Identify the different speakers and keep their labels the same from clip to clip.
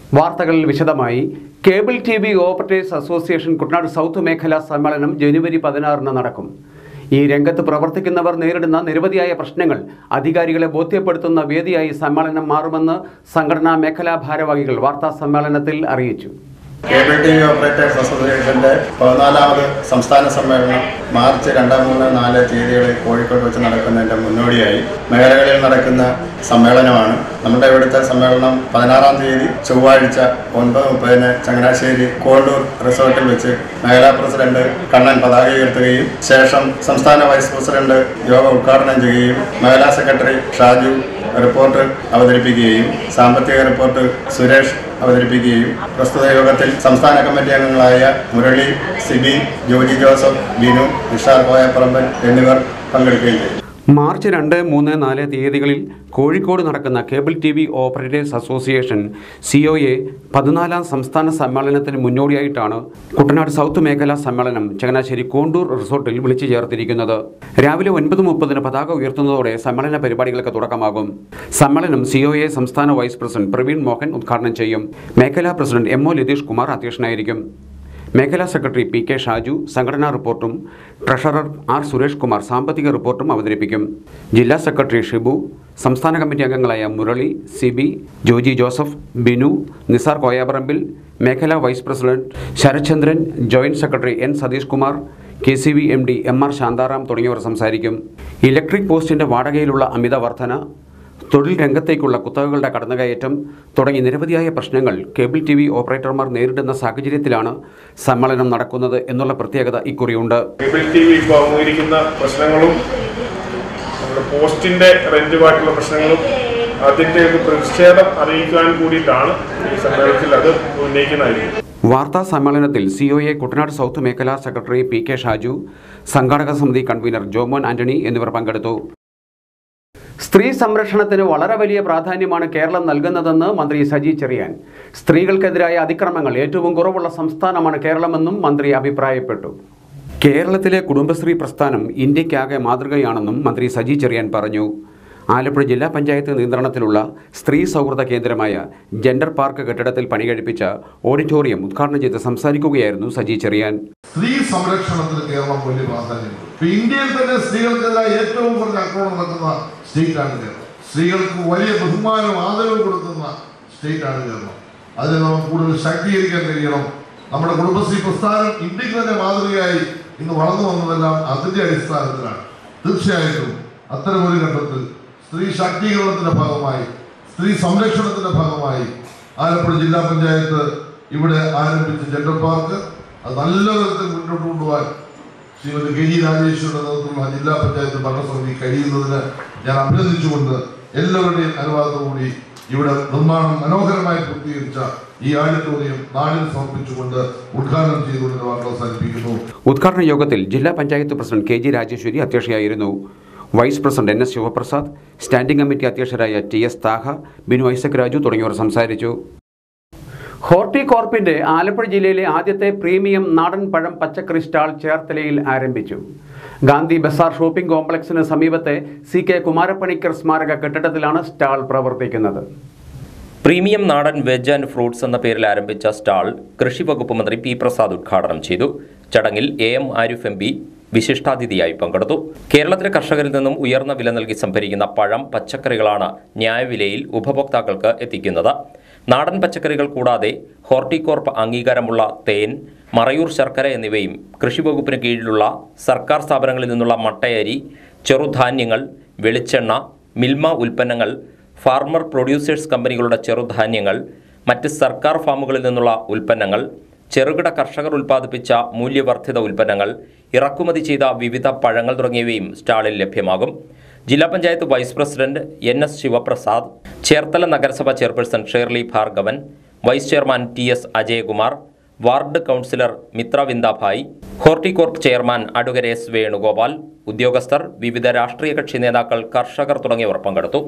Speaker 1: വാർത്തകളിൽ വിശദമായി cable T V operators association Kuttanad south മേഖലാ സമ്മേളനം ജനുവരി പതിനാറിന് നടക്കും ഈ രംഗത്ത് പ്രവർത്തിക്കുന്നവർ നേരിടുന്ന നിരവധിയായ പ്രശ്നങ്ങൾ അധികാരികളെ ബോധ്യപ്പെടുത്തുന്ന വേദിയായി സമ്മേളനം മാറുമെന്ന് സംഘടനാ മേഖലാ ഭാരവാഹികൾ വാർത്താ സമ്മേളനത്തിൽ അറിയിച്ചു
Speaker 2: കേബിൾ ടി വി ഓപ്പറേറ്റേഴ്സ് അസോസിയേഷന്റെ പതിനാലാമത് സംസ്ഥാന സമ്മേളനം മാർച്ച് രണ്ട് മൂന്ന് നാല് തീയതികളിൽ കോഴിക്കോട് വെച്ച് നടക്കുന്നതിന്റെ മുന്നോടിയായി മേഖലകളിൽ നടക്കുന്ന സമ്മേളനമാണ് നമ്മുടെ ഇവിടുത്തെ സമ്മേളനം പതിനാറാം തീയതി ചൊവ്വാഴ്ച ഒൻപത് മുപ്പതിന് ചങ്ങനാശ്ശേരി കോണ്ടൂർ റിസോർട്ടിൽ വെച്ച് മേഖലാ പ്രസിഡന്റ് കണ്ണൻ പതാക ഉയർത്തുകയും ശേഷം സംസ്ഥാന വൈസ് പ്രസിഡന്റ് യോഗം ഉദ്ഘാടനം ചെയ്യുകയും മേഖലാ സെക്രട്ടറി ഷാജു റിപ്പോർട്ട് അവതരിപ്പിക്കുകയും സാമ്പത്തിക റിപ്പോർട്ട് സുരേഷ് അവതരിപ്പിക്കുകയും പ്രസ്തുത യോഗത്തിൽ സംസ്ഥാന കമ്മിറ്റി അംഗങ്ങളായ മുരളി സിബി ജോജി ജോസഫ് ബിനു നിഷാർ കോയപ്പറമ്പൻ എന്നിവർ പങ്കെടുക്കുകയും ചെയ്തു
Speaker 1: മാർച്ച് രണ്ട് മൂന്ന് നാല് തീയതികളിൽ കോഴിക്കോട് നടക്കുന്ന cable T V operators association C O A പതിനാലാം സംസ്ഥാന സമ്മേളനത്തിന് മുന്നോടിയായിട്ടാണ് കുട്ടനാട് സൗത്ത് മേഖലാ സമ്മേളനം ചങ്ങനാശ്ശേരി കോണ്ടൂർ റിസോർട്ടിൽ വിളിച്ചു ചേർത്തിരിക്കുന്നത് രാവിലെ ഒൻപത് മുപ്പതിന് പതാക ഉയർത്തുന്നതോടെ സമ്മേളന പരിപാടികൾക്ക് തുടക്കമാകും സമ്മേളനം സി ഒ എ സംസ്ഥാന വൈസ് പ്രസിഡന്റ് പ്രവീൺ മോഹൻ ഉദ്ഘാടനം ചെയ്യും മേഖലാ president M O Latheesh Kumar അധ്യക്ഷനായിരിക്കും മേഖലാ സെക്രട്ടറി പി കെ ഷാജു സംഘടനാ റിപ്പോർട്ടും ട്രഷറർ ആർ സുരേഷ് കുമാർ സാമ്പത്തിക റിപ്പോർട്ടും അവതരിപ്പിക്കും ജില്ലാ സെക്രട്ടറി ഷിബു സംസ്ഥാന കമ്മിറ്റി അംഗങ്ങളായ മുരളി സിബി ജോജി ജോസഫ് ബിനു നിസാർ കോയാപറമ്പിൽ മേഖലാ vice president Sarathchandran joint secretary N Satheesh Kumar K C V M D M R Shantharam തുടങ്ങിയവർ സംസാരിക്കും ഇലക്ട്രിക് പോസ്റ്റിന്റെ വാടകയിലുള്ള അമിത വർധന തൊഴിൽ രംഗത്തേക്കുള്ള കുത്തകകളുടെ കടന്നുകയറ്റം തുടങ്ങി നിരവധിയായ പ്രശ്നങ്ങൾ കേബിൾ ടി വി ഓപ്പറേറ്റർമാർ നേരിടുന്ന സാഹചര്യത്തിലാണ് സമ്മേളനം നടക്കുന്നത് എന്നുള്ള പ്രത്യേകത ഇക്കുറിയുണ്ട്
Speaker 3: കേബിൾ ടി വി ഇപ്പോൾ അഭിമുഖീകരിക്കുന്ന പ്രശ്നങ്ങളും നമ്മുടെ പോസ്റ്റിന്റെ റെന്റുമായിട്ടുള്ള പ്രശ്നങ്ങളും അതിന്റെ ഒരു പ്രതിഷേധം അറിയിക്കാൻ കൂടിയിട്ടാണ് ഈ സമ്മേളനത്തിൽ അത് ഉന്നയിക്കുന്നതായിരിക്കും
Speaker 1: വാർത്താ സമ്മേളനത്തിൽ C O A Kuttanad south മേഖലാ സെക്രട്ടറി പി കെ ഷാജു സംഘാടക സമിതി കൺവീനർ ജോമോൻ ആന്റണി എന്നിവർ പങ്കെടുത്തു സ്ത്രീ സംരക്ഷണത്തിന് വളരെ വലിയ പ്രാധാന്യമാണ് കേരളം നൽകുന്നതെന്ന് മന്ത്രി സജി ചെറിയാൻ സ്ത്രീകൾക്കെതിരായ അതിക്രമങ്ങൾ ഏറ്റവും കുറവുള്ള സംസ്ഥാനമാണ് കേരളമെന്നും മന്ത്രി അഭിപ്രായപ്പെട്ടു കേരളത്തിലെ കുടുംബശ്രീ പ്രസ്ഥാനം ഇന്ത്യക്കാകെ മാതൃകയാണെന്നും മന്ത്രി സജി ചെറിയാൻ പറഞ്ഞു ആലപ്പുഴ ജില്ലാ പഞ്ചായത്ത് നിയന്ത്രണത്തിലുള്ള സ്ത്രീ സൗഹൃദ കേന്ദ്രമായ ജെൻഡർ പാർക്ക് കെട്ടിടത്തിൽ പണികഴിപ്പിച്ച ഓഡിറ്റോറിയം ഉദ്ഘാടനം ചെയ്ത് സംസാരിക്കുകയായിരുന്നു സജി ചെറിയാൻ
Speaker 4: സ്ത്രീ സംരക്ഷണത്തിന് കേരളം വലിയ പ്രാധാന്യമുണ്ട് ഇപ്പൊ ഇന്ത്യയിൽ തന്നെ സ്ത്രീകൾക്കെതിരായ ഏറ്റവും കുറഞ്ഞ ആക്രമണം നടക്കുന്ന സ്റ്റേറ്റാണ് കേരളം സ്ത്രീകൾക്ക് വലിയ ബഹുമാനവും ആദരവും കൊടുക്കുന്ന സ്റ്റേറ്റാണ് കേരളം അതിനെ നമുക്ക് കൂടുതൽ ശാക്തീകരിക്കാൻ കഴിയണം നമ്മുടെ കുടുംബശ്രീ പ്രസ്ഥാനം ഇന്ത്യക്ക് തന്നെ മാതൃകയായി ഇന്ന് വളർന്നു വന്നതെല്ലാം അതിന്റെ അടിസ്ഥാനത്തിലാണ് തീർച്ചയായിട്ടും അത്തരമൊരു ഘട്ടത്തിൽ സ്ത്രീ ശാക്തീകരണത്തിന്റെ ഭാഗമായി സ്ത്രീ സംരക്ഷണത്തിന്റെ ഭാഗമായി ആലപ്പുഴ ജില്ലാ പഞ്ചായത്ത് ഇവിടെ ആരംഭിച്ച ജെൻഡർ പാർക്ക് അത് നല്ല തരത്തിൽ മുന്നോട്ട് കൊണ്ടുപോകാൻ ശ്രീമതി കെ ജി രാജേശ്വരുടെ നേതൃത്വത്തിലുള്ള ജില്ലാ പഞ്ചായത്ത് ഭരണസമിതി കഴിയുന്നതിന് ഞാൻ അഭിനന്ദിച്ചുകൊണ്ട് എല്ലാവരുടെയും അനുവാദത്തോടുകൂടി ഇവിടെ നിർമ്മാണം മനോഹരമായി പൂർത്തീകരിച്ച ഈ ഓഡിറ്റോറിയം നാടിന് സമർപ്പിച്ചുകൊണ്ട് ഉദ്ഘാടനം ചെയ്തുകൊണ്ട് വാർത്ത അവസാനിപ്പിക്കുന്നു
Speaker 1: ഉദ്ഘാടന യോഗത്തിൽ ജില്ലാ panchayat president K G Rajeshwari അധ്യക്ഷയായിരുന്നു vice president N S Sivaprasad standing committee അധ്യക്ഷരായ T S Thaha Binu Isaac Raju തുടങ്ങിയവർ സംസാരിച്ചു ഹോർട്ടികോർപ്പിന്റെ ആലപ്പുഴ ജില്ലയിലെ ആദ്യത്തെ പ്രീമിയം നാടൻ പഴം പച്ചക്കറി സ്റ്റാൾ ചേർത്തലയിൽ ആരംഭിച്ചു ഗാന്ധി ബസാർ ഷോപ്പിംഗ് കോംപ്ലക്സിന് സമീപത്തെ സി കെ കുമാരപ്പണിക്കർ സ്മാരക കെട്ടിടത്തിലാണ് സ്റ്റാൾ പ്രവർത്തിക്കുന്നത്
Speaker 5: പ്രീമിയം നാടൻ വെജ് ആൻഡ് ഫ്രൂട്ട്സ് എന്ന പേരിൽ ആരംഭിച്ച സ്റ്റാൾ കൃഷി വകുപ്പ് മന്ത്രി പി പ്രസാദ് ഉദ്ഘാടനം ചെയ്തു ചടങ്ങിൽ A M Arif M P വിശിഷ്ടാതിഥിയായി പങ്കെടുത്തു കേരളത്തിലെ കർഷകരിൽ നിന്നും ഉയർന്ന വില നൽകി സംഭരിക്കുന്ന പഴം പച്ചക്കറികളാണ് ന്യായവിലയിൽ ഉപഭോക്താക്കൾക്ക് എത്തിക്കുന്നത് നാടൻ പച്ചക്കറികൾ കൂടാതെ ഹോർട്ടികോർപ്പ് അംഗീകാരമുള്ള തേൻ മറയൂർ ശർക്കര എന്നിവയും കൃഷി വകുപ്പിന് കീഴിലുള്ള സർക്കാർ സ്ഥാപനങ്ങളിൽ നിന്നുള്ള മട്ടയരി ചെറുധാന്യങ്ങൾ വെളിച്ചെണ്ണ മിൽമ ഉൽപ്പന്നങ്ങൾ ഫാർമർ പ്രൊഡ്യൂസേഴ്സ് കമ്പനികളുടെ ചെറുധാന്യങ്ങൾ മറ്റ് സർക്കാർ ഫാമുകളിൽ നിന്നുള്ള ഉൽപ്പന്നങ്ങൾ ചെറുകിട കർഷകർ ഉൽപ്പാദിപ്പിച്ച മൂല്യവർദ്ധിത ഉൽപ്പന്നങ്ങൾ ഇറക്കുമതി ചെയ്ത വിവിധ പഴങ്ങൾ തുടങ്ങിയവയും സ്റ്റാളിൽ ലഭ്യമാകും ജില്ലാ panchayat vice president N S Sivaprasad Cherthala നഗരസഭ chairperson Shirley Bhargavan vice chairman T S Ajayakumar ward councillor Mithra Vindabhai Horticorp chairman advocate S Venugopal ഉദ്യോഗസ്ഥർ വിവിധ രാഷ്ട്രീയ കക്ഷി നേതാക്കൾ കർഷകർ തുടങ്ങിയവർ പങ്കെടുത്തു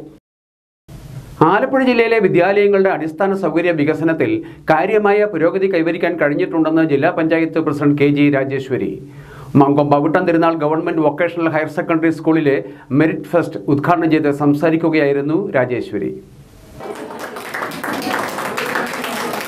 Speaker 1: ആലപ്പുഴ ജില്ലയിലെ വിദ്യാലയങ്ങളുടെ അടിസ്ഥാന സൗകര്യ വികസനത്തിൽ കാര്യമായ പുരോഗതി കൈവരിക്കാൻ കഴിഞ്ഞിട്ടുണ്ടെന്ന് ജില്ലാ panchayat president K G Rajeshwari മങ്കൊം പവിട്ടം Thirunal government vocational higher secondary സ്കൂളിലെ മെറിറ്റ് ഫെസ്റ്റ് ഉദ്ഘാടനം ചെയ്ത് സംസാരിക്കുകയായിരുന്നു രാജേശ്വരി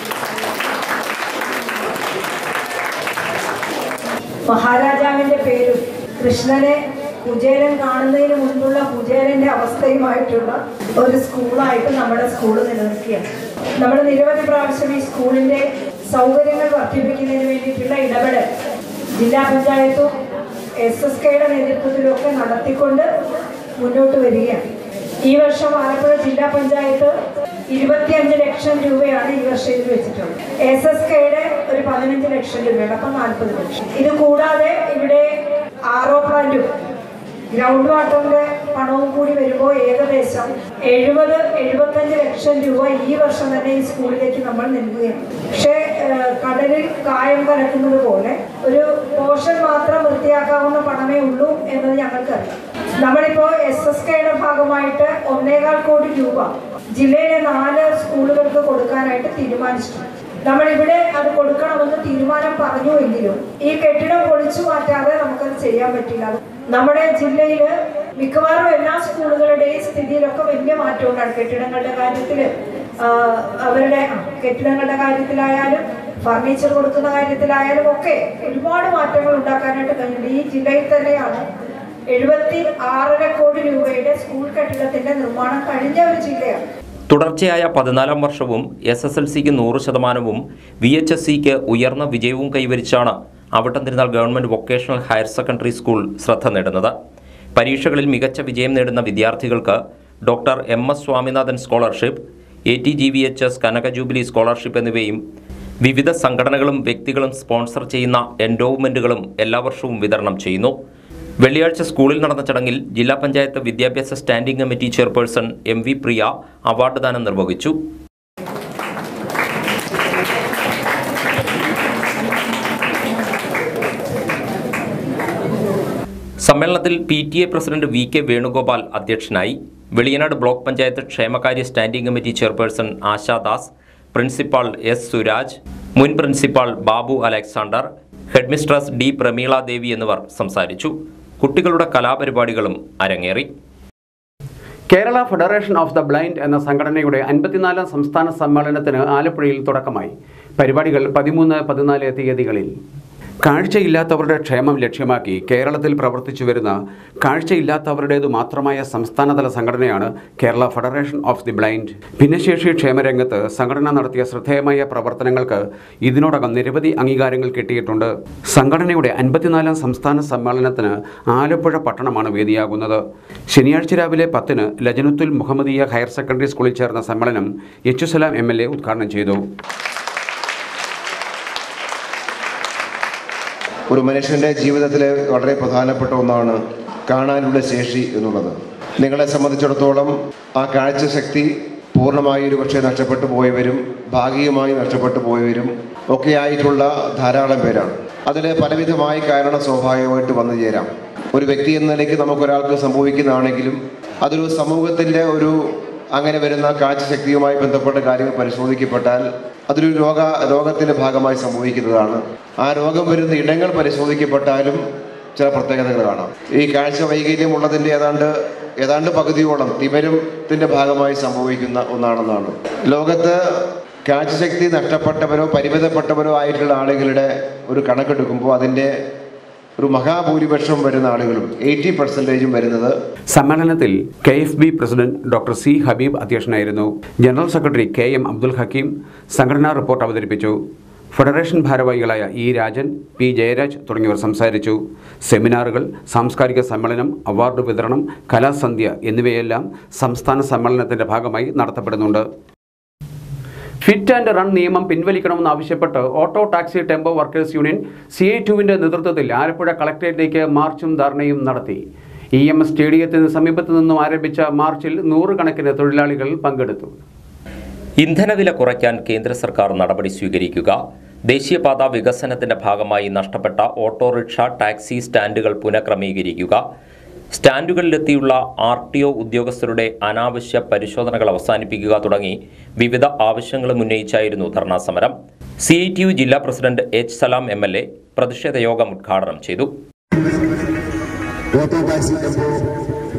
Speaker 6: മഹാരാജാവിന്റെ പേരും കൃഷ്ണനെ കുചേരൻ കാണുന്നതിന് മുൻപുള്ള കുചേരന്റെ അവസ്ഥയുമായിട്ടുള്ള ഒരു സ്കൂളായിട്ട് നമ്മുടെ സ്കൂൾ നിലനിൽക്കുകയാണ് നമ്മൾ നിരവധി പ്രാവശ്യം ഈ സ്കൂളിന്റെ സൗകര്യങ്ങൾ വർദ്ധിപ്പിക്കുന്നതിന് വേണ്ടിയിട്ടുള്ള ഇടപെടൽ ജില്ലാ പഞ്ചായത്തും എസ് എസ് കെയുടെ നേതൃത്വത്തിലൊക്കെ നടത്തിക്കൊണ്ട് മുന്നോട്ട് വരികയാണ് ഈ വർഷം ആലപ്പുഴ ജില്ലാ പഞ്ചായത്ത് ഇരുപത്തിയഞ്ച് ലക്ഷം രൂപയാണ് ഈ വർഷം ഇതിൽ വെച്ചിട്ടുള്ളത് എസ് എസ് കെയുടെ ഒരു പതിനഞ്ച് ലക്ഷം രൂപയാണ് അപ്പം നാൽപ്പത് ലക്ഷം ഇത് കൂടാതെ ഇവിടെ ആറോ പ്ലാന്റും ഗ്രൗണ്ട് വാട്ടറിന്റെ പണവും കൂടി വരുമ്പോൾ ഏകദേശം എഴുപത് എഴുപത്തഞ്ച് ലക്ഷം രൂപ ഈ വർഷം തന്നെ ഈ സ്കൂളിലേക്ക് നമ്മൾ നൽകുകയാണ് പക്ഷേ ഏഹ്, കടലിൽ കായം കലക്കുന്നത് പോലെ ഒരു പോർഷൻ മാത്രം വൃത്തിയാക്കാവുന്ന പണമേ ഉള്ളൂ എന്നത് ഞങ്ങൾക്കറിയാം നമ്മളിപ്പോൾ എസ് എസ് കെയുടെ ഭാഗമായിട്ട് ഒന്നേകാൽ കോടി രൂപ ജില്ലയിലെ നാല് സ്കൂളുകൾക്ക് കൊടുക്കാനായിട്ട് തീരുമാനിച്ചിട്ടുണ്ട് നമ്മളിവിടെ അത് കൊടുക്കണമെന്ന് തീരുമാനം പറഞ്ഞുവെങ്കിലും ഈ കെട്ടിടം പൊളിച്ചു മാറ്റാതെ നമുക്കത് ചെയ്യാൻ പറ്റില്ല അത് നമ്മുടെ ജില്ലയിൽ മിക്കവാറും എല്ലാ സ്കൂളുകളുടെയും സ്ഥിതിയിലൊക്കെ വലിയ മാറ്റം ഉണ്ടാണ് കെട്ടിടങ്ങളുടെ കാര്യത്തിൽ അവരുടെ ആ, കെട്ടിടങ്ങളുടെ കാര്യത്തിലായാലും ഫർണിച്ചർ കൊടുക്കുന്ന കാര്യത്തിലായാലും ഒക്കെ ഒരുപാട് മാറ്റങ്ങൾ ഉണ്ടാക്കാനായിട്ട് കഴിഞ്ഞിട്ടുണ്ട് ഈ ജില്ലയിൽ തന്നെയാണ് എഴുപത്തി ആറര കോടി രൂപയുടെ സ്കൂൾ കെട്ടിടത്തിന്റെ നിർമ്മാണം കഴിഞ്ഞ ഒരു ജില്ലയാണ്
Speaker 5: തുടർച്ചയായ പതിനാലാം വർഷവും എസ് എസ് എൽ സിക്ക് നൂറ് ശതമാനവും വി എച്ച് എസ് സിക്ക് ഉയർന്ന വിജയവും കൈവരിച്ചാണ് Avittam Thirunal government vocational higher secondary school ശ്രദ്ധ നേടുന്നത് പരീക്ഷകളിൽ മികച്ച വിജയം നേടുന്ന വിദ്യാർത്ഥികൾക്ക് doctor M S Swaminathan scholarship A T G V H S കനക ജൂബിലി സ്കോളർഷിപ്പ് എന്നിവയും വിവിധ സംഘടനകളും വ്യക്തികളും സ്പോൺസർ ചെയ്യുന്ന എൻഡോവ്മെൻറ്റുകളും എല്ലാ വർഷവും വിതരണം ചെയ്യുന്നു വെള്ളിയാഴ്ച സ്കൂളിൽ നടന്ന ചടങ്ങിൽ ജില്ലാ പഞ്ചായത്ത് വിദ്യാഭ്യാസ standing committee chairperson M V Priya award ദാനം നിർവഹിച്ചു സമ്മേളനത്തിൽ P T A president V K Venugopal അധ്യക്ഷനായി വെളിയനാട് ബ്ലോക്ക് പഞ്ചായത്ത് ക്ഷേമകാര്യ standing committee chairperson Ashadas principal S Suraj മുൻ principal Babu Alexander headmistress D Prameela Devi എന്നിവർ സംസാരിച്ചു കുട്ടികളുടെ കലാപരിപാടികളും അരങ്ങേറി
Speaker 1: Kerala federation of the blind എന്ന സംഘടനയുടെ അൻപത്തിനാലാം സംസ്ഥാന സമ്മേളനത്തിന് ആലപ്പുഴയിൽ തുടക്കമായി പരിപാടികൾ പതിമൂന്ന് പതിനാല് തീയതികളിൽ കാഴ്ചയില്ലാത്തവരുടെ ക്ഷേമം ലക്ഷ്യമാക്കി കേരളത്തിൽ പ്രവർത്തിച്ചു വരുന്ന കാഴ്ചയില്ലാത്തവരുടേതു മാത്രമായ സംസ്ഥാനതല സംഘടനയാണ് Kerala federation of the blind ഭിന്നശേഷി ക്ഷേമരംഗത്ത് സംഘടന നടത്തിയ ശ്രദ്ധേയമായ പ്രവർത്തനങ്ങൾക്ക് ഇതിനോടകം നിരവധി അംഗീകാരങ്ങൾ കിട്ടിയിട്ടുണ്ട് സംഘടനയുടെ അൻപത്തിനാലാം സംസ്ഥാന സമ്മേളനത്തിന് ആലപ്പുഴ പട്ടണമാണ് വേദിയാകുന്നത് ശനിയാഴ്ച രാവിലെ പത്തിന് ലജനത്തുൽ മുഹമ്മദീയ ഹയർ സെക്കൻഡറി സ്കൂളിൽ ചേർന്ന സമ്മേളനം എച്ചുസലാം എം എൽ എ ഉദ്ഘാടനം ചെയ്തു
Speaker 7: ഒരു മനുഷ്യൻ്റെ ജീവിതത്തിലെ വളരെ പ്രധാനപ്പെട്ട ഒന്നാണ് കാണാനുള്ള ശേഷി എന്നുള്ളത് നിങ്ങളെ സംബന്ധിച്ചിടത്തോളം ആ കാഴ്ചശക്തി പൂർണ്ണമായി ഒരു പക്ഷേ നഷ്ടപ്പെട്ടു പോയവരും ഭാഗികമായി നഷ്ടപ്പെട്ടു പോയവരും ഒക്കെ ആയിട്ടുള്ള ധാരാളം പേരാണ് അതിൽ പലവിധമായ കാരണം സ്വാഭാവികമായിട്ട് വന്നു ചേരാം ഒരു വ്യക്തി എന്ന നിലയ്ക്ക് നമുക്കൊരാൾക്ക് സംഭവിക്കുന്നതാണെങ്കിലും അതൊരു സമൂഹത്തിൻ്റെ ഒരു അങ്ങനെ വരുന്ന കാഴ്ചശക്തിയുമായി ബന്ധപ്പെട്ട കാര്യങ്ങൾ പരിശോധിക്കപ്പെട്ടാൽ അതൊരു രോഗ രോഗത്തിൻ്റെ ഭാഗമായി സംഭവിക്കുന്നതാണ് ആ രോഗം വരുന്ന ഇടങ്ങൾ പരിശോധിക്കപ്പെട്ടാലും ചില പ്രത്യേകതകൾ കാണാം ഈ കാഴ്ച വൈകല്യം ഉള്ളതിൻ്റെ ഏതാണ്ട് ഏതാണ്ട് പകുതിയോളം തിമരത്തിൻ്റെ ഭാഗമായി സംഭവിക്കുന്ന ഒന്നാണെന്നാണ് ലോകത്ത് കാഴ്ചശക്തി നഷ്ടപ്പെട്ടവരോ പരിമിതപ്പെട്ടവരോ ആയിട്ടുള്ള ആളുകളുടെ ഒരു കണക്കെടുക്കുമ്പോൾ അതിൻ്റെ ഒരു മഹാഭൂരിപക്ഷം വരുന്ന ആളുകളും എയ്റ്റി പെർസെൻറ്റേജും വരുന്നത്
Speaker 1: സമ്മേളനത്തിൽ K F B president doctor C Habeeb അധ്യക്ഷനായിരുന്നു general secretary K M Abdul Hakeem സംഘടനാ റിപ്പോർട്ട് അവതരിപ്പിച്ചു ഫെഡറേഷൻ ഭാരവാഹികളായ ഇ രാജൻ പി ജയരാജ് തുടങ്ങിയവർ സംസാരിച്ചു സെമിനാറുകൾ സാംസ്കാരിക സമ്മേളനം അവാർഡ് വിതരണം കലാസന്ധ്യ എന്നിവയെല്ലാം സംസ്ഥാന സമ്മേളനത്തിന്റെ ഭാഗമായി നടത്തപ്പെടുന്നുണ്ട് ഫിറ്റ് ആൻഡ് റൺ നിയമം പിൻവലിക്കണമെന്നാവശ്യപ്പെട്ട് auto taxi tempo workers union C I ടുവിൻ്റെ നേതൃത്വത്തിൽ ആലപ്പുഴ കളക്ടറേറ്റിലേക്ക് മാർച്ചും ധർണയും നടത്തി ഇ എം എസ് സ്റ്റേഡിയത്തിന് സമീപത്തു നിന്നും ആരംഭിച്ച മാർച്ചിൽ നൂറുകണക്കിന് തൊഴിലാളികൾ പങ്കെടുത്തു
Speaker 5: ഇന്ധനവില കുറയ്ക്കാൻ കേന്ദ്ര സർക്കാർ നടപടി സ്വീകരിക്കുക ദേശീയപാത വികസനത്തിന്റെ ഭാഗമായി നഷ്ടപ്പെട്ട ഓട്ടോറിക്ഷ ടാക്സി സ്റ്റാൻഡുകൾ പുനഃക്രമീകരിക്കുക സ്റ്റാൻഡുകളിലെത്തിയുള്ള ആർ ടി ഒ ഉദ്യോഗസ്ഥരുടെ അനാവശ്യ പരിശോധനകൾ അവസാനിപ്പിക്കുക തുടങ്ങി വിവിധ ആവശ്യങ്ങളും ഉന്നയിച്ചായിരുന്നു ധർണാ സമരം സി ഐ ടി യു ജില്ലാ president H Salam M L A പ്രതിഷേധ യോഗം ഉദ്ഘാടനം ചെയ്തു
Speaker 8: auto taxi tempo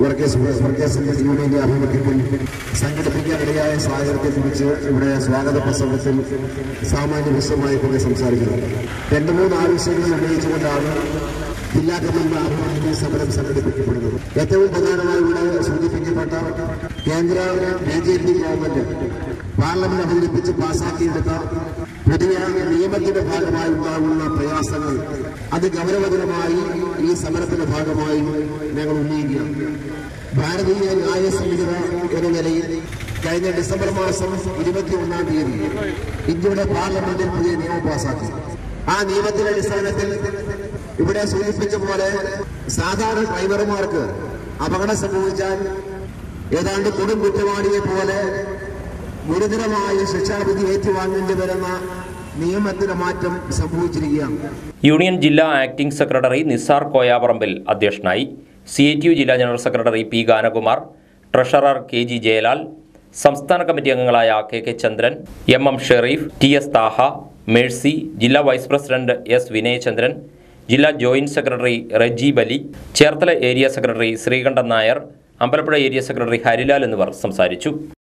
Speaker 8: workers workers യൂണിയന്റെ ആഭിമുഖ്യത്തിൽ സംഘടിപ്പിക്കാനിടയായ സാഹചര്യത്തെക്കുറിച്ച് ഇവിടെ സ്വാഗത പ്രസംഗത്തിൽ സാമാന്യ വിശദമായി കുറെ സംസാരിക്കുന്നത് രണ്ട് മൂന്ന് ആവശ്യങ്ങൾ ഉന്നയിച്ചുകൊണ്ടാണ് ജില്ലാ കമ്മിറ്റി ആഭിമുഖ്യത്തിൽ സമരം സംഘടിപ്പിക്കപ്പെടുന്നത് ഏറ്റവും പ്രധാനമായി ഇവിടെ സൂചിപ്പിക്കപ്പെട്ട കേന്ദ്ര B J P government parliament അവതരിപ്പിച്ച് പാസാക്കിയെടുത്ത പുതിയ നിയമത്തിന്റെ ഭാഗമായി ഉണ്ടാകുന്ന പ്രയാസങ്ങൾ അത് ഗൗരവതരമായി ഈ സമരത്തിന്റെ ഭാഗമായി ഞങ്ങൾ ഉന്നയിക്കുകയാണ് ഭാരതീയ ന്യായ സംഹിത എന്ന നിലയിൽ കഴിഞ്ഞ ഡിസംബർ മാസം ഇരുപത്തി ഒന്നാം തീയതി ഇന്ത്യയുടെ പാർലമെന്റിൽ പുതിയ നിയമം പാസാക്കി ആ നിയമത്തിന്റെ അടിസ്ഥാനത്തിൽ ഇവിടെ സൂചിപ്പിച്ച പോലെ സാധാരണ ഡ്രൈവർമാർക്ക് അപകടം സംഭവിച്ചാൽ ഏതാണ്ട് കൊടും കുറ്റവാളിയെ പോലെ ഗുരുതരമായ ശിക്ഷാവിധി ഏറ്റുവാങ്ങേണ്ടി വരുന്ന നിയമത്തിന് മാറ്റം സംഭവിച്ചിരിക്കുകയാണ്
Speaker 5: യൂണിയൻ ജില്ലാ ആക്ടിംഗ് സെക്രട്ടറി നിസാർ കോയാപറമ്പിൽ അധ്യക്ഷനായി സി ഐ ടി യു ജില്ലാ general secretary P Ganakumar treasurer K G Jayalal സംസ്ഥാന കമ്മിറ്റി അംഗങ്ങളായ K K Chandran M M Shereef T S Thaha Mercy ജില്ലാ വൈസ് പ്രസിഡന്റ് എസ് വിനയചന്ദ്രൻ ജില്ലാ joint secretary Reji Bali Cherthala area secretary Sreekantan Nair Ambalappuzha area secretary Harilal എന്നിവർ സംസാരിച്ചു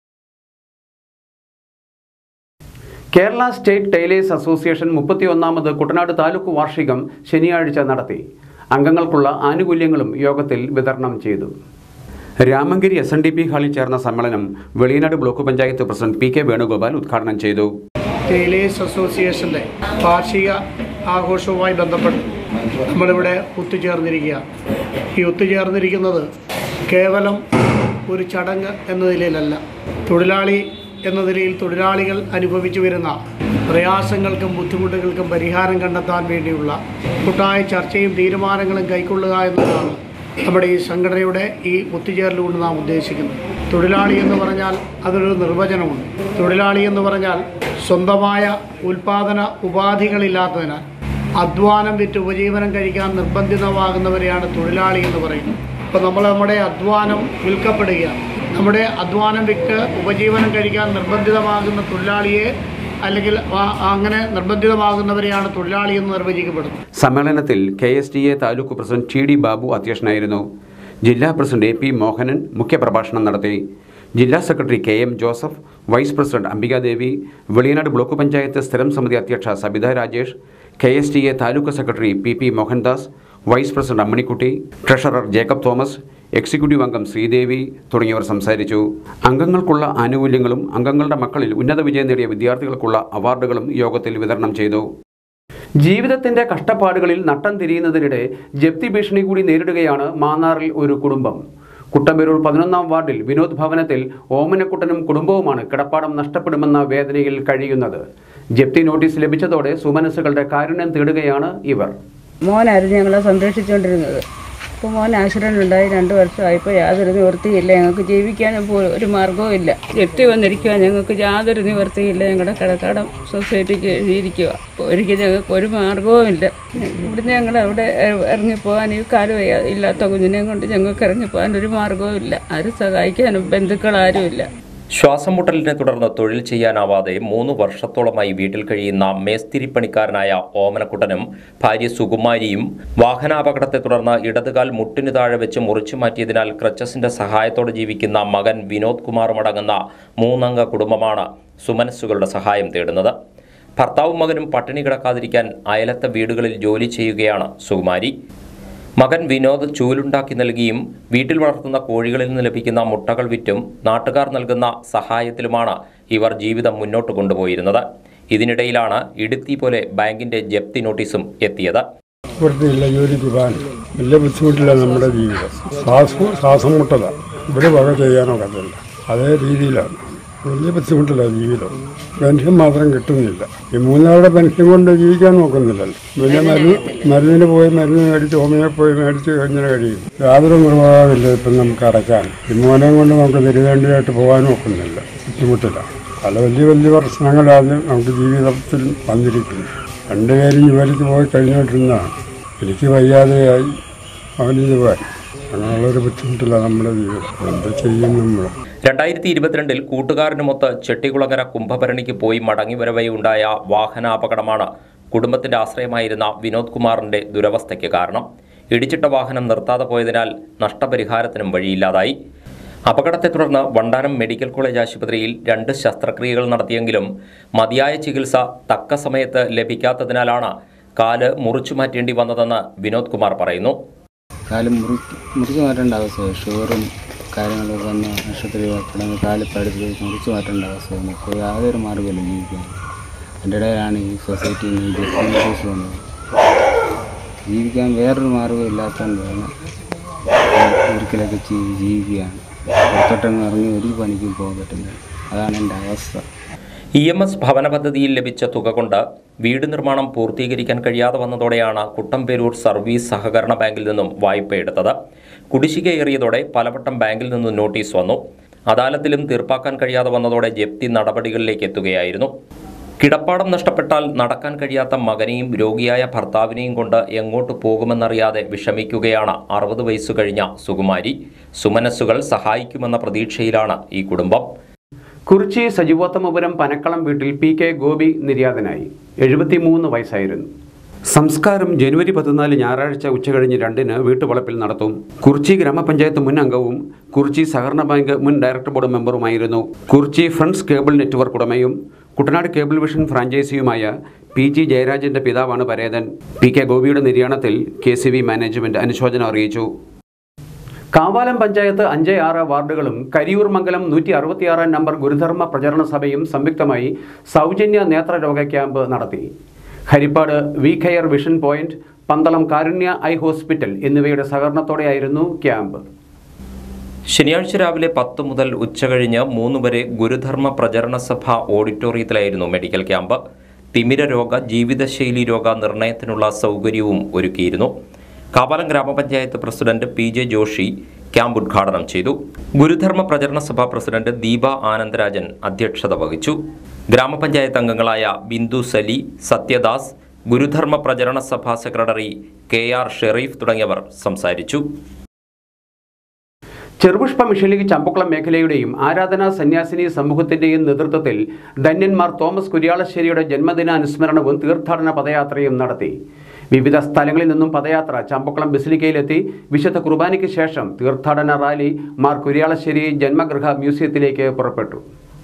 Speaker 1: കേരള സ്റ്റേറ്റ് ടൈലേഴ്സ് അസോസിയേഷൻ മുപ്പത്തിയൊന്നാമത് കുട്ടനാട് താലൂക്ക് വാർഷികം ശനിയാഴ്ച നടത്തി അംഗങ്ങൾക്കുള്ള ആനുകൂല്യങ്ങളും യോഗത്തിൽ വിതരണം ചെയ്തു Ramankari S N D P ഹാളിൽ ചേർന്ന സമ്മേളനം Veliyanad block panchayat president P K Venugopal ഉദ്ഘാടനം ചെയ്തു
Speaker 9: ടൈലേഴ്സ് അസോസിയേഷൻ്റെ വാർഷിക ആഘോഷവുമായി ബന്ധപ്പെട്ട് നമ്മളിവിടെ ഒത്തുചേർന്നിരിക്കുക ഈ ഒത്തുചേർന്നിരിക്കുന്നത് കേവലം ഒരു ചടങ്ങ് എന്ന നിലയിലല്ല തൊഴിലാളി എന്ന നിലയിൽ തൊഴിലാളികൾ അനുഭവിച്ചു വരുന്ന പ്രയാസങ്ങൾക്കും ബുദ്ധിമുട്ടുകൾക്കും പരിഹാരം കണ്ടെത്താൻ വേണ്ടിയുള്ള കൂട്ടായ ചർച്ചയും തീരുമാനങ്ങളും കൈക്കൊള്ളുക എന്നതാണ് നമ്മുടെ ഈ സംഘടനയുടെ ഈ ഒത്തുചേരലുകൊണ്ട് നാം ഉദ്ദേശിക്കുന്നത് തൊഴിലാളി എന്ന് പറഞ്ഞാൽ അതൊരു നിർവചനമുണ്ട് തൊഴിലാളി എന്ന് പറഞ്ഞാൽ സ്വന്തമായ ഉൽപാദന ഉപാധികളില്ലാത്തതിനാൽ അധ്വാനം വിറ്റ് ഉപജീവനം കഴിക്കാൻ നിർബന്ധിതമാകുന്നവരെയാണ് തൊഴിലാളി എന്ന് പറയുന്നത് അപ്പോൾ നമ്മൾ നമ്മുടെ അധ്വാനം വിൽക്കപ്പെടുകയാണ് നമ്മുടെ അധ്വാനം വിറ്റ് ഉപജീവനം കഴിക്കാൻ നിർബന്ധിതമാകുന്ന തൊഴിലാളിയെ അല്ലെങ്കിൽ ആ- അങ്ങനെ നിർബന്ധിതമാകുന്നവരെയാണ് തൊഴിലാളി എന്ന് നിർവചിക്കപ്പെടുന്നത്
Speaker 1: സമ്മേളനത്തിൽ K S T A taluk president T D Babu അധ്യക്ഷനായിരുന്നു ജില്ലാ പ്രസിഡന്റ് എ പി മോഹനൻ മുഖ്യപ്രഭാഷണം നടത്തി ജില്ലാ secretary K M Joseph vice president Ambikadevi Veliyanad block panchayat സ്ഥിരം സമിതി അധ്യക്ഷ Sabitha Rajesh K S T A taluk secretary P P Mohandas vice president Ammanikutty treasurer Jacob Thomas executive അംഗം ശ്രീദേവി തുടങ്ങിയവർ സംസാരിച്ചു അംഗങ്ങൾക്കുള്ള ആനുകൂല്യങ്ങളും അംഗങ്ങളുടെ മക്കളിൽ ഉന്നത വിജയം നേടിയ വിദ്യാർത്ഥികൾക്കുള്ള അവാർഡുകളും യോഗത്തിൽ വിതരണം ചെയ്തു ജീവിതത്തിന്റെ കഷ്ടപ്പാടുകളിൽ നട്ടം തിരിയുന്നതിനിടെ ജപ്തി ഭീഷണി കൂടി നേരിടുകയാണ് മാന്നാറിൽ ഒരു കുടുംബം കുട്ടമ്പേരൂർ പതിനൊന്നാം വാർഡിൽ വിനോദ് ഭവനത്തിൽ ഓമനക്കുട്ടനും കുടുംബവുമാണ് കിടപ്പാടം നഷ്ടപ്പെടുമെന്ന വേദനയിൽ കഴിയുന്നത് ജപ്തി നോട്ടീസ് ലഭിച്ചതോടെ സുമനസ്സുകളുടെ കാരുണ്യം തേടുകയാണ് ഇവർ
Speaker 10: മോനായിരുന്നു ഞങ്ങളെ സംരക്ഷിച്ചുകൊണ്ടിരുന്നത് അപ്പോൾ മോൻ ആക്സിഡൻ്റ് ഉണ്ടായി രണ്ട് വർഷമായപ്പോൾ യാതൊരു നിവൃത്തിയില്ല ഞങ്ങൾക്ക് ജീവിക്കാനും പോലും ഒരു മാർഗവും ഇല്ല എത്തി വന്നിരിക്കുക ഞങ്ങൾക്ക് യാതൊരു നിവൃത്തിയില്ല ഞങ്ങളുടെ കടക്കാടം സൊസൈറ്റിക്ക് എഴുതിയിരിക്കുക ഒരിക്കലും ഞങ്ങൾക്ക് ഒരു മാർഗവും ഇല്ല ഇവിടുന്ന് ഞങ്ങൾ അവിടെ ഇറങ്ങിപ്പോകാൻ ഈ കാലം വയ്യ- ഇല്ലാത്ത കുഞ്ഞിനെയും കൊണ്ട് ഞങ്ങൾക്ക് ഇറങ്ങിപ്പോകാൻ ഒരു മാർഗവും ഇല്ല ആരും സഹായിക്കാനും ബന്ധുക്കളാരും ഇല്ല
Speaker 5: ശ്വാസം മുട്ടലിനെ തുടർന്ന് തൊഴിൽ ചെയ്യാനാവാതെ മൂന്ന് വർഷത്തോളമായി വീട്ടിൽ കഴിയുന്ന മേസ്തിരി പണിക്കാരനായ ഓമനക്കുട്ടനും ഭാര്യ സുകുമാരിയും വാഹനാപകടത്തെ തുടർന്ന് ഇടതുകാൽ മുട്ടിനു താഴെ വെച്ച് മുറിച്ചു മാറ്റിയതിനാൽ ക്രച്ചസിന്റെ സഹായത്തോടെ ജീവിക്കുന്ന മകൻ വിനോദ് കുമാറും അടങ്ങുന്ന മൂന്നംഗ കുടുംബമാണ് സുമനസ്സുകളുടെ സഹായം തേടുന്നത് ഭർത്താവും മകനും പട്ടിണി കിടക്കാതിരിക്കാൻ അയലത്തെ വീടുകളിൽ ജോലി ചെയ്യുകയാണ് സുകുമാരി മകൻ വിനോദ് ചൂലുണ്ടാക്കി നൽകിയും വീട്ടിൽ വളർത്തുന്ന കോഴികളിൽ നിന്ന് ലഭിക്കുന്ന മുട്ടകൾ വിറ്റും നാട്ടുകാർ നൽകുന്ന സഹായത്തിലുമാണ് ഇവർ ജീവിതം മുന്നോട്ട് കൊണ്ടുപോയിരുന്നത് ഇതിനിടയിലാണ് ഇടുത്തി പോലെ ബാങ്കിന്റെ ജപ്തി നോട്ടീസും എത്തിയത്
Speaker 11: ഇവിടുത്തെ ഇല്ല ജോലിക്ക് പോകാൻ വലിയ ബുദ്ധിമുട്ടില്ല നമ്മുടെ ജീവിതം ശ്വാസം ശ്വാസം മുട്ടലാണ് ഇവിടെ വക ചെയ്യാനൊക്കത്തില്ല അതേ രീതിയിലാണ് വലിയ ബുദ്ധിമുട്ടില്ല ജീവിതം പെൻഷൻ മാത്രം കിട്ടുന്നില്ല ഈ മൂന്നാളുടെ പെൻഷൻ കൊണ്ട് ജീവിക്കാൻ നോക്കുന്നില്ലല്ലോ പിന്നെ മരുന്ന് മരുന്നിന് പോയി മരുന്ന് മേടിച്ച് ഹോമിയോ പോയി മേടിച്ച് കഴിഞ്ഞാൽ കഴിയും യാതൊരു നിർവാഹമില്ല ഇപ്പം നമുക്ക് അടയ്ക്കാൻ ഈ മോനെ കൊണ്ട് നമുക്ക് തിരുവേണ്ടിയായിട്ട് പോകാനും ഒക്കുന്നില്ല ബുദ്ധിമുട്ടില്ല പല വലിയ വലിയ പ്രശ്നങ്ങളാണ് നമുക്ക് ജീവിതത്തിൽ വന്നിരിക്കുന്നത് രണ്ടുപേരും ജോലിക്ക് പോയി കഴിഞ്ഞുകൊണ്ടിരുന്നതാണ് എനിക്ക് വയ്യാതെയായി അവനിത് പോയി അങ്ങനെയുള്ളൊരു ബുദ്ധിമുട്ടില്ല നമ്മുടെ ജീവിതം എന്ത് ചെയ്യും നമ്മൾ
Speaker 5: രണ്ടായിരത്തി ഇരുപത്തിരണ്ടിൽ കൂട്ടുകാരനുമൊത്ത് ചെട്ടികുളങ്ങര കുംഭഭരണിക്ക് പോയി മടങ്ങിവരവേ ഉണ്ടായ വാഹനാപകടമാണ് കുടുംബത്തിന്റെ ആശ്രയമായിരുന്ന വിനോദ് കുമാറിന്റെ ദുരവസ്ഥയ്ക്ക് കാരണം ഇടിച്ചിട്ട വാഹനം നിർത്താതെ പോയതിനാൽ നഷ്ടപരിഹാരത്തിനും വഴിയില്ലാതായി അപകടത്തെ തുടർന്ന് വണ്ടാനം മെഡിക്കൽ കോളേജ് ആശുപത്രിയിൽ രണ്ട് ശസ്ത്രക്രിയകൾ നടത്തിയെങ്കിലും മതിയായ ചികിത്സ തക്ക സമയത്ത് ലഭിക്കാത്തതിനാലാണ് കാല് മുറിച്ചു മാറ്റേണ്ടി വന്നതെന്ന് വിനോദ് കുമാർ പറയുന്നു
Speaker 12: കാല് മുറി മുറിച്ച് മാറ്റേണ്ട അവസ്ഥ ഷുഗറും കാര്യങ്ങളൊക്കെ വന്ന് ആശുപത്രി കിടന്ന് കാല് പഴുത്ത് മുറിച്ച് മാറ്റേണ്ട അവസ്ഥ വന്നു ഇപ്പോൾ യാതൊരു മാർഗ്ഗമില്ല ജീവിക്കാൻ എൻ്റെ ഇടയിലാണ് ഈ സൊസൈറ്റിയിൽ നിന്ന് ജസ്റ്റിൻ കേസ് വന്നത് ജീവിക്കാൻ വേറൊരു മാർഗ്ഗം ഇല്ലാത്തതുകൊണ്ടാണ് ഒരിക്കലൊക്കെ ജീവി ജീവിക്കുകയാണ് പുറത്തോട്ടങ്ങ് ഇറങ്ങി ഒരു പണിക്കും പോകാൻ പറ്റുന്നില്ല അതാണ് എൻ്റെ അവസ്ഥ
Speaker 5: ഇ എം എസ് ഭവന പദ്ധതിയിൽ ലഭിച്ച തുക കൊണ്ട് വീട് നിർമ്മാണം പൂർത്തീകരിക്കാൻ കഴിയാതെ വന്നതോടെയാണ് കുട്ടമ്പേരൂർ സർവീസ് സഹകരണ ബാങ്കിൽ നിന്നും വായ്പ എടുത്തത് കുടിശ്ശികയേറിയതോടെ പലവട്ടം ബാങ്കിൽ നിന്നും നോട്ടീസ് വന്നു അദാലത്തിലും തീർപ്പാക്കാൻ കഴിയാതെ വന്നതോടെ ജപ്തി നടപടികളിലേക്ക് എത്തുകയായിരുന്നു കിടപ്പാടം നഷ്ടപ്പെട്ടാൽ നടക്കാൻ കഴിയാത്ത മകനെയും രോഗിയായ ഭർത്താവിനെയും കൊണ്ട് എങ്ങോട്ട് പോകുമെന്നറിയാതെ വിഷമിക്കുകയാണ് അറുപത് വയസ്സു കഴിഞ്ഞ സുകുമാരി സുമനസ്സുകൾ സഹായിക്കുമെന്ന പ്രതീക്ഷയിലാണ് ഈ കുടുംബം
Speaker 1: കുറിച്ചി സജീവോത്തമപുരം പനക്കളം വീട്ടിൽ പി കെ ഗോപി നിര്യാതനായി എഴുപത്തിമൂന്ന് വയസ്സായിരുന്നു സംസ്കാരം ജനുവരി പതിനാല് ഞായറാഴ്ച ഉച്ചകഴിഞ്ഞ് രണ്ടിന് വീട്ടുവളപ്പിൽ നടത്തും കുറിച്ചി ഗ്രാമപഞ്ചായത്ത് മുൻ അംഗവും കുറിച്ചി സഹകരണ ബാങ്ക് മുൻ ഡയറക്ടർ ബോർഡ് മെമ്പറുമായിരുന്നു കുറിച്ചി ഫ്രണ്ട്സ് കേബിൾ നെറ്റ്വർക്ക് ഉടമയും കുട്ടനാട് കേബിൾ വിഷൻ ഫ്രാഞ്ചൈസിയുമായ പി ജി ജയരാജന്റെ പിതാവാണ് പരേതൻ പി കെ ഗോപിയുടെ നിര്യാണത്തിൽ കെ സി വി മാനേജ്മെന്റ് അനുശോചനം അറിയിച്ചു കാവാലം പഞ്ചായത്ത് അഞ്ച് ആറ് വാർഡുകളും കരിയൂർ മംഗലം നൂറ്റി അറുപത്തിയാറാം നമ്പർ ഗുരുധർമ്മ പ്രചരണ സഭയും സംയുക്തമായി സൗജന്യ നേത്രരോഗ ക്യാമ്പ് നടത്തി Harippad we care vision point Pandalam Karunya eye hospital എന്നിവയുടെ സഹകരണത്തോടെയായിരുന്നു ക്യാമ്പ്
Speaker 5: ശനിയാഴ്ച രാവിലെ പത്ത് മുതൽ ഉച്ചകഴിഞ്ഞ് മൂന്ന് വരെ ഗുരുധർമ്മ പ്രചരണ സഭ ഓഡിറ്റോറിയത്തിലായിരുന്നു മെഡിക്കൽ ക്യാമ്പ് തിമിര രോഗ ജീവിതശൈലി രോഗ നിർണയത്തിനുള്ള സൗകര്യവും ഒരുക്കിയിരുന്നു കാവാലം ഗ്രാമപഞ്ചായത്ത് president P J Joshi camp ഉദ്ഘാടനം ചെയ്തു ഗുരുധർമ്മ പ്രചരണ സഭ പ്രസിഡന്റ് ദീപ ആനന്ദരാജൻ അധ്യക്ഷത വഹിച്ചു ഗ്രാമപഞ്ചായത്ത് അംഗങ്ങളായ ബിന്ദു സലി സത്യദാസ് ഗുരുധർമ്മ പ്രചരണ സഭ സെക്രട്ടറി കെ ആർ ഷെറീഫ് തുടങ്ങിയവർ സംസാരിച്ചു
Speaker 1: ചെറുപുഷ്പ മിഷൻ ലീഗ് ചമ്പക്കുളം മേഖലയുടെയും ആരാധനാ സന്യാസിനി സമൂഹത്തിന്റെയും നേതൃത്വത്തിൽ ധന്യന്മാർ തോമസ് കുര്യാളശ്ശേരിയുടെ ജന്മദിനാനുസ്മരണവും തീർത്ഥാടന പദയാത്രയും നടത്തി വിവിധ സ്ഥലങ്ങളിൽ നിന്നും പദയാത്ര ചമ്പക്കുളം ബസിലിക്കയിലെത്തി വിശുദ്ധ കുർബാനയ്ക്ക് ശേഷം തീർത്ഥാടന റാലി മാർ കുര്യാളശ്ശേരി ജന്മഗൃഹ മ്യൂസിയത്തിലേക്ക് പുറപ്പെട്ടു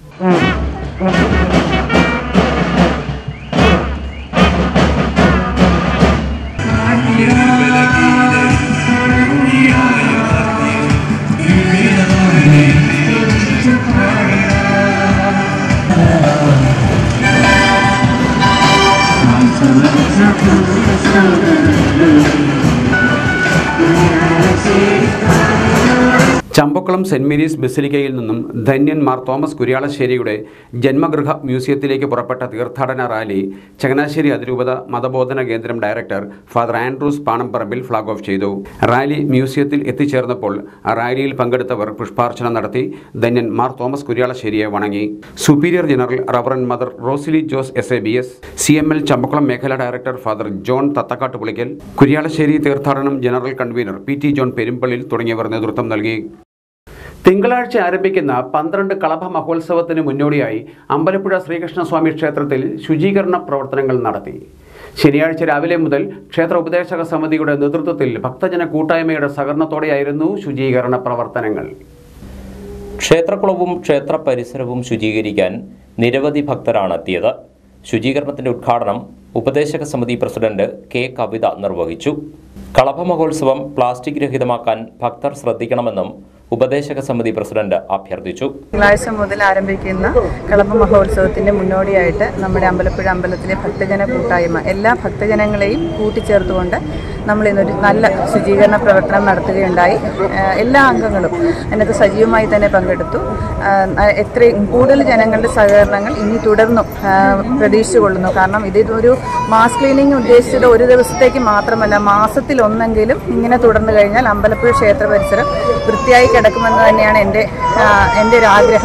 Speaker 1: ചമ്പക്കുളം സെന്റ് മേരീസ് ബസിലിക്കയിൽ നിന്നും ധന്യൻ മാർ തോമസ് കുര്യാളശ്ശേരിയുടെ ജന്മഗൃഹ മ്യൂസിയത്തിലേക്ക് പുറപ്പെട്ട തീർത്ഥാടന റാലി ചങ്ങനാശ്ശേരി അതിരൂപത മതബോധന കേന്ദ്രം director father Andrews Panamparambil flag off ചെയ്തു റാലി മ്യൂസിയത്തിൽ എത്തിച്ചേർന്നപ്പോൾ റാലിയിൽ പങ്കെടുത്തവർ പുഷ്പാർച്ചന നടത്തി ധന്യൻ മാർ തോമസ് കുര്യാളശ്ശേരിയെ വണങ്ങി superior general reverend mother Rosily Jose S A B S C M L Champakulam മേഖലാ director father John Thathakkattu Pulickal Kuriyalassery തീർത്ഥാടനം general convener P T John Perumpallil തുടങ്ങിയവർ നേതൃത്വം നൽകി തിങ്കളാഴ്ച ആരംഭിക്കുന്ന പന്ത്രണ്ട് കളഭ മഹോത്സവത്തിന് മുന്നോടിയായി അമ്പലപ്പുഴ ശ്രീകൃഷ്ണസ്വാമി ക്ഷേത്രത്തിൽ ശുചീകരണ പ്രവർത്തനങ്ങൾ നടത്തി ശനിയാഴ്ച രാവിലെ മുതൽ ക്ഷേത്ര ഉപദേശക സമിതിയുടെ നേതൃത്വത്തിൽ ഭക്തജന കൂട്ടായ്മയുടെ സഹകരണത്തോടെയായിരുന്നു ശുചീകരണ പ്രവർത്തനങ്ങൾ
Speaker 5: ക്ഷേത്രക്കുളവും ക്ഷേത്ര പരിസരവും ശുചീകരിക്കാൻ നിരവധി ഭക്തരാണ് എത്തിയത് ശുചീകരണത്തിന്റെ ഉദ്ഘാടനം ഉപദേശക സമിതി പ്രസിഡന്റ് കെ കവിത നിർവഹിച്ചു കളഭ മഹോത്സവം പ്ലാസ്റ്റിക് രഹിതമാക്കാൻ ഭക്തർ ശ്രദ്ധിക്കണമെന്നും ഉപദേശക സമിതി പ്രസിഡന്റ് അഭ്യർത്ഥിച്ചു
Speaker 13: തിങ്കളാഴ്ച മുതൽ ആരംഭിക്കുന്ന കളഭ മഹോത്സവത്തിന്റെ മുന്നോടിയായിട്ട് നമ്മുടെ അമ്പലപ്പുഴ അമ്പലത്തിലെ ഭക്തജന കൂട്ടായ്മ എല്ലാ ഭക്തജനങ്ങളെയും കൂട്ടിച്ചേർത്തുകൊണ്ട് നമ്മൾ ഇന്നൊരു നല്ല ശുചീകരണ പ്രവർത്തനം നടത്തുകയുണ്ടായി ഏഹ് എല്ലാ അംഗങ്ങളും അതിനകത്ത് സജീവമായി തന്നെ പങ്കെടുത്തു ആഹ് എത്രയും കൂടുതൽ ജനങ്ങളുടെ സഹകരണങ്ങൾ ഇനി തുടർന്നും ആഹ് പ്രതീക്ഷിച്ചുകൊള്ളുന്നു കാരണം ഇതൊരു മാസ് ക്ലീനിങ് ഉദ്ദേശിച്ചത് ഒരു ദിവസത്തേക്ക് മാത്രമല്ല മാസത്തിൽ ഒന്നെങ്കിലും ഇങ്ങനെ തുടർന്നു കഴിഞ്ഞാൽ അമ്പലപ്പുഴ ക്ഷേത്ര പരിസരം വൃത്തിയായി കിടക്കുമെന്ന് തന്നെയാണ് എൻ്റെ ആഹ് എൻ്റെ ഒരു ആഗ്രഹം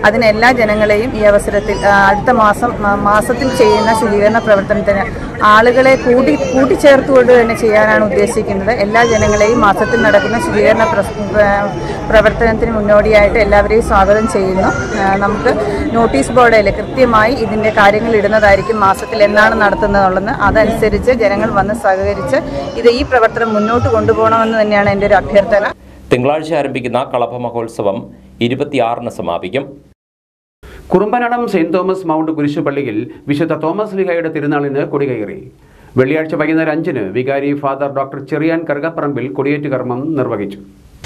Speaker 13: അതിന് എല്ലാ ജനങ്ങളെയും ഈ അവസരത്തിൽ ആ, അടുത്ത മാസം മാ- മാസത്തിൽ ചെയ്യുന്ന ശുചീകരണ പ്രവർത്തനത്തിന് ആളുകളെ കൂട്ടി കൂട്ടിച്ചേർത്തുകൊണ്ട് തന്നെ ചെയ്യാനാണ് ഉദ്ദേശിക്കുന്നത് എല്ലാ ജനങ്ങളെയും മാസത്തിൽ നടക്കുന്ന ശുചീകരണ പ്രസ്- പ്ര- പ്രവർത്തനത്തിന് മുന്നോടിയായിട്ട് എല്ലാവരെയും സ്വാഗതം ചെയ്യുന്നു ആ, നമുക്ക് നോട്ടീസ് ബോർഡിൽ കൃത്യമായി ഇതിൻ്റെ കാര്യങ്ങൾ ഇടുന്നതായിരിക്കും മാസത്തിൽ എന്നാണ് നടത്തുന്നതെന്നുള്ളത് അതനുസരിച്ച് ജനങ്ങൾ വന്ന് സഹകരിച്ച് ഇത് ഈ പ്രവർത്തനം മുന്നോട്ട് കൊണ്ടുപോകണമെന്ന് തന്നെയാണ് എൻ്റെ ഒരു അഭ്യർത്ഥന
Speaker 5: തിങ്കളാഴ്ച ആരംഭിക്കുന്ന കളഭ മഹോത്സവം ഇരുപത്തിയാറിന് സമാപിക്കും
Speaker 1: കുറുമ്പനടം സെയിന്റ് തോമസ് മൗണ്ട് കുരിശുപള്ളിയിൽ വിശുദ്ധ തോമസ് ലിഹയുടെ തിരുനാളിന് കൊടികയറി വെള്ളിയാഴ്ച വൈകുന്നേരം അഞ്ചിന് വികാരി ഫാദർ ഡോക്ടർ ചെറിയാൻ കറുകപ്പറമ്പിൽ കൊടിയേറ്റ് കർമ്മം നിർവഹിച്ചു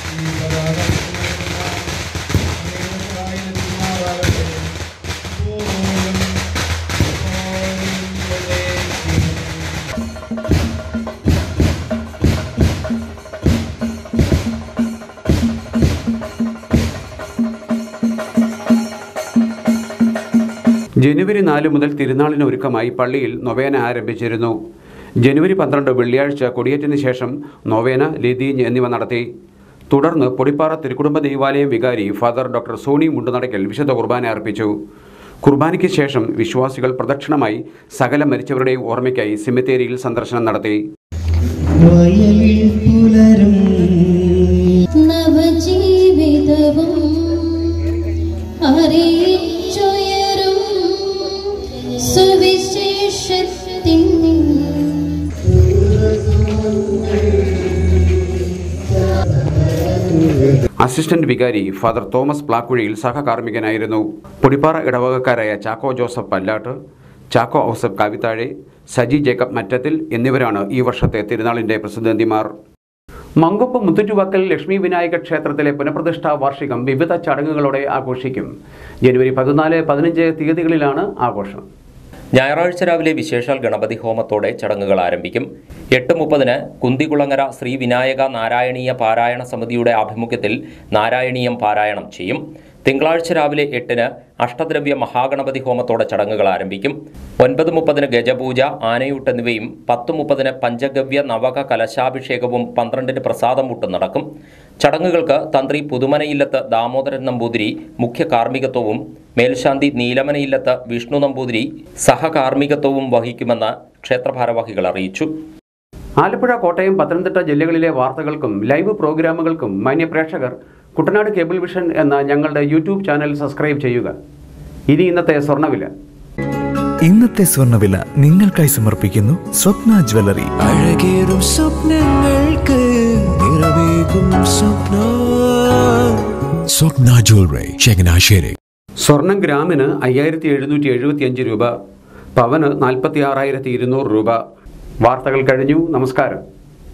Speaker 1: ജനുവരി നാല് മുതൽ തിരുനാളിന് ഒരുക്കമായി പള്ളിയിൽ നൊവേന ആരംഭിച്ചിരുന്നു ജനുവരി പന്ത്രണ്ട് വെള്ളിയാഴ്ച കൊടിയേറ്റിന് ശേഷം നൊവേന ലതീഞ്ഞ് എന്നിവ നടത്തി തുടർന്ന് പൊടിപ്പാറ തിരുക്കുടുംബ ദേവാലയം വികാരി ഫാദർ ഡോക്ടർ സോണി മുണ്ടുനടക്കൽ വിശുദ്ധ കുർബാന അർപ്പിച്ചു കുർബാനയ്ക്ക് ശേഷം വിശ്വാസികൾ പ്രദക്ഷിണമായി സകല മരിച്ചവരുടെയും ഓർമ്മയ്ക്കായി സിമിത്തേരിയിൽ സന്ദർശനം നടത്തി
Speaker 14: വയലിൽ പുലരും നവജീവിതവും അറിയിച്ചുയരും സുവിശേഷത്തിൻ
Speaker 1: അസിസ്റ്റന്റ് വികാരി ഫാദർ തോമസ് പ്ലാക്കുഴിയിൽ സഹകാർമ്മികനായിരുന്നു പൊടിപ്പാറ ഇടവകക്കാരായ ചാക്കോ ജോസഫ് പല്ലാട്ട് ചാക്കോ ഔസഫ് കാവിത്താഴെ സജി ജേക്കബ് മറ്റത്തിൽ എന്നിവരാണ് ഈ വർഷത്തെ തിരുനാളിന്റെ പ്രസിദ്ധന്തിമാർ മങ്കൊപ്പ് മുത്തുറ്റുവാക്കൽ ലക്ഷ്മി വിനായക ക്ഷേത്രത്തിലെ പുനഃപ്രതിഷ്ഠാ വാർഷികം വിവിധ ചടങ്ങുകളോടെ ആഘോഷിക്കും ജനുവരി പതിനാല് പതിനഞ്ച് തീയതികളിലാണ് ആഘോഷം
Speaker 5: ഞായറാഴ്ച രാവിലെ വിശേഷാൽ ഗണപതി ഹോമത്തോടെ ചടങ്ങുകൾ ആരംഭിക്കും എട്ട് മുപ്പതിന് കുന്തികുളങ്ങര ശ്രീ വിനായക നാരായണീയ പാരായണ സമിതിയുടെ ആഭിമുഖ്യത്തിൽ നാരായണീയം പാരായണം ചെയ്യും തിങ്കളാഴ്ച രാവിലെ എട്ടിന് അഷ്ടദ്രവ്യ മഹാഗണപതി ഹോമത്തോടെ ചടങ്ങുകൾ ആരംഭിക്കും ഒൻപത് മുപ്പതിന് ഗജപൂജ ആനയൂട്ട് എന്നിവയും പത്ത് മുപ്പതിന് പഞ്ചഗവ്യ നവക കലശാഭിഷേകവും പന്ത്രണ്ടിന് പ്രസാദമൂട്ടും നടക്കും ചടങ്ങുകൾക്ക് തന്ത്രി പുതുമനയില്ലത്ത് ദാമോദരൻ നമ്പൂതിരി മുഖ്യ കാർമ്മികത്വവും മേൽശാന്തി നീലമനയില്ലത്ത് വിഷ്ണു നമ്പൂതിരി സഹകാർമ്മികത്വവും വഹിക്കുമെന്ന് ക്ഷേത്രഭാരവാഹികൾ അറിയിച്ചു
Speaker 1: ആലപ്പുഴ കോട്ടയം പത്തനംതിട്ട ജില്ലകളിലെ വാർത്തകൾക്കും ലൈവ് പ്രോഗ്രാമുകൾക്കും മാന്യ പ്രേക്ഷകർ കുട്ടനാട് കേബിൾ വിഷൻ എന്ന ഞങ്ങളുടെ യൂട്യൂബ് ചാനൽ സബ്സ്ക്രൈബ് ചെയ്യുക ഇനി ഇന്നത്തെ സ്വർണ്ണവില
Speaker 15: ഇന്നത്തെ സ്വർണ്ണവില നിങ്ങൾക്കായി സമർപ്പിക്കുന്നു സ്വപ്ന ജ്വല്ലറി
Speaker 16: അഴകേറും സ്വപ്നങ്ങൾക്ക് നിറവേകും സ്വപ്ന സ്വപ്ന ജ്വല്ലറി ചങ്ങനാശ്ശേരി
Speaker 1: സ്വർണം ഗ്രാമിന് അയ്യായിരത്തി എഴുന്നൂറ്റി എഴുപത്തി അഞ്ച് രൂപ പവന് നാൽപ്പത്തി ആറായിരത്തി ഇരുന്നൂറ് രൂപ വാർത്തകൾ കഴിഞ്ഞു നമസ്കാരം